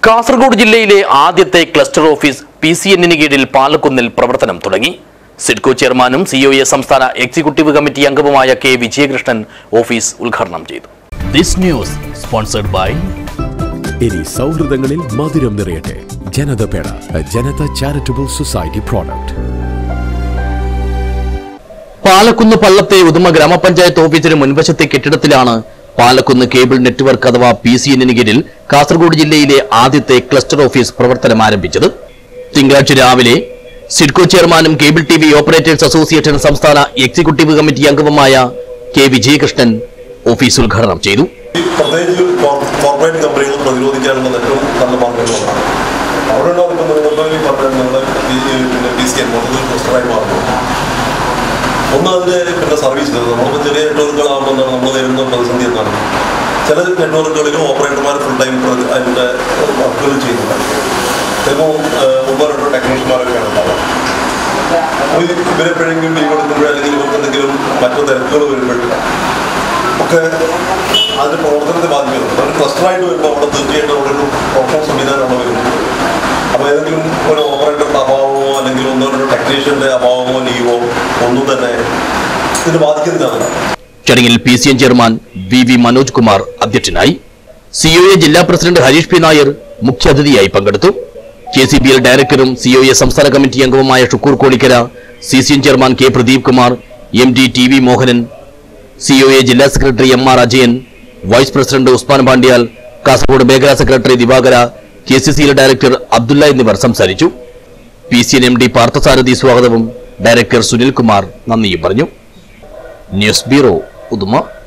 കാസർഗോഡ് ജില്ലയിലെ ആദ്യത്തെ cluster office P C എന്നിന് കീഴിൽ പാലക്കുന്നിൽ പ്രവർത്തനം തുടങ്ങി സിഡ്കോ ചെയർമാനും സിഒഎ സംസ്ഥാന എക്സിക്യൂട്ടീവ് കമ്മിറ്റി അംഗവുമായ കെ വിജയകൃഷ്ണൻ ഓഫീസ് ഉദ്ഘാടനം ചെയ്തു ദിസ് ന്യൂസ് സ്പോൺസർഡ് ബൈ ഇനി സൗഹൃദങ്ങളിൽ മധുരം നിറയട്ടെ ജനത പേട Janata charitable society product Palakkunnu പള്ളത്തെ ഉദുമ ഗ്രാമപഞ്ചായത്ത് ഓഫീസിന് മുൻവശത്തെ കെട്ടിടത്തിലാണ് പാലക്കുന്ന് കേബിൾ നെറ്റ്വർക്ക് അഥവാ പി സി എന്നിന് കീഴിൽ കാസർഗോഡ് ജില്ലയിലെ ആദ്യത്തെ ക്ലസ്റ്റർ ഓഫീസ് പ്രവർത്തനം ആരംഭിച്ചത് തിങ്കളാഴ്ച രാവിലെ സിഡ്കോ ചെയർമാനും cable T V operators association സംസ്ഥാന എക്സിക്യൂട്ടീവ് കമ്മിറ്റി അംഗവുമായ കെ വിജയകൃഷ്ണൻ ഓഫീസ് ഉദ്ഘാടനം ചെയ്തു ഈ പ്രത്യേകിച്ച് കോർ- കോർപ്പറേറ്റ് കമ്പനികൾ പ്രതിരോധിക്കാനുള്ള ഏറ്റവും നല്ല മാർഗങ്ങളാണ് അവിടെ ഉണ്ടാകുമ്പോൾ നിങ്ങൾ ഈ പറഞ്ഞ നമ്മുടെ ഈ പിന്നെ പി സി എൻ മൊത്തത്തിൽ ക്ലസ്റ്ററായി മാറുന്നു ഒന്ന് അതിന്റെ പിന്നെ സർവീസ് നമ്മളിപ്പോൾ ചെറിയ നെറ്റ്വർക്കുകളാകുമ്പോൾ എന്താണ് നമ്മൾ നേരിടുന്ന പ്രതിസന്ധി എന്താണ് ചില നെറ്റ്വർക്കുകളിലും ഓപ്പറേറ്റർമാർ ഫുൾ ടൈം അതിന്റെ വർക്കുകൾ ചെയ്യുന്നുണ്ട് ചിലപ്പോൾ ഒന്നോ രണ്ടോ ടെക്നീഷ്യന്മാരൊക്കെയാണ് ഉണ്ടാവുക അപ്പോൾ ഈ ഇവരെപ്പോഴെങ്കിലും ലീവ് എടുക്കുമ്പോൾ അല്ലെങ്കിൽ ഇവർക്ക് എന്തെങ്കിലും മറ്റു തിരക്കുകൾ വരുമ്പോഴല്ല ഒക്കെ അതിന്റെ പ്രവർത്തനത്തെ ബാധിക്കുന്നുണ്ട് ഒരു ക്ലസ്റ്ററായിട്ട് വരുമ്പോൾ അവിടെ തീർച്ചയായിട്ടും അവിടെ ഒരു പ്രൊഫഷണൽ സംവിധാനം അവിടെ വരുന്നുണ്ട് അപ്പോൾ ഏതെങ്കിലും ഒരു ഓപ്പറേറ്ററിന്റെ അഭാവമോ അല്ലെങ്കിൽ ഒന്നോ രണ്ടോ ടെക്നീഷ്യന്റെ അഭാവമോ ലീവോ ഒന്നും തന്നെ ഇതിന് ബാധിക്കുന്നില്ല ചടങ്ങിൽ P C N chairman V V Manoj Kumar അധ്യക്ഷനായി സിഒഎ ജില്ലാ പ്രസിഡന്റ് ഹരീഷ് പി നായർ മുഖ്യാതിഥിയായി പങ്കെടുത്തു കെ സി ബി എൽ ഡയറക്ടറും സിഒഎ സംസ്ഥാന കമ്മിറ്റി അംഗവുമായ Shukkur Kolikkara C C N chairman K Pradeep Kumar M D T V Mohanan COA ജില്ലാ secretary M R Ajayan vice president Usman Pandyal Kasaragod മേഖലാ secretary Divakara K C C L director Abdulla എന്നിവർ സംസാരിച്ചു P C N M D Parthasarathy സ്വാഗതവും director Sunilkumar നന്ദിയും പറഞ്ഞു ന്യൂസ് ബ്യൂറോ ഉദുമ